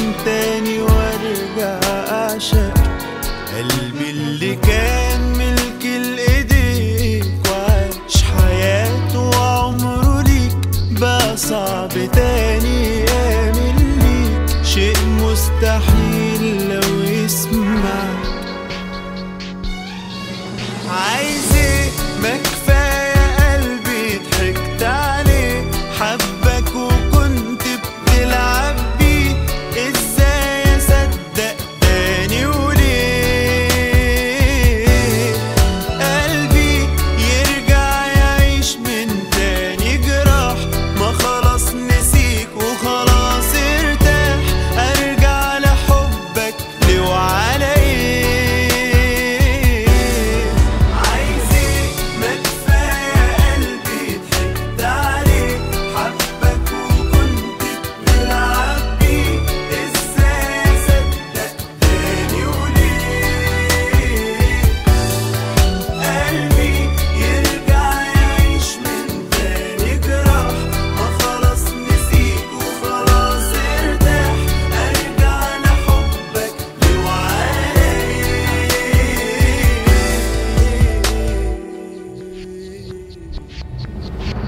من تاني وارجع اعشق قلبي اللي كان ملك الايديك وعاش حياته وعمره ليك بقى صعب تاني يامل ليك شيء مستحيل لو يسمعك عايز ايه ما كفايه قلبي ضحكت عليه حبك وكنت بتلعب بيه ازاي اصدق تاني وليه قلبي يرجع يعيش من تاني جراح ما خلاص نسيك وخلاص ارتاح ارجع لحبك ليه وعلى ايه عايز ايه ما كفايه قلبي ضحكت عليه حبك وكنت بتلعب بيه ازاي اصدق تاني وليه قلبي يرجع يعيش من تاني جراح ما خلاص نسيك وخلاص ارتاح ارجع لحبك ليه وعلى ايه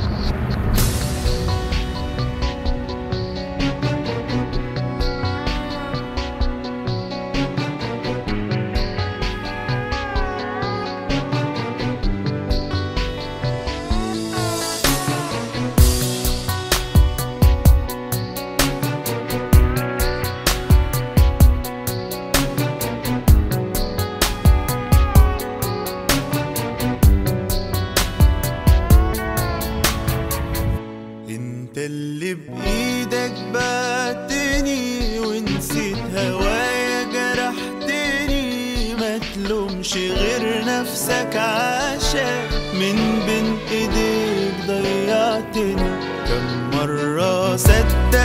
انت اللي بايدك بعتني ونسيت هوايا جرحتني ما تلومش غير نفسك عشان من بين ايديك ضيعتني كم مرة صدق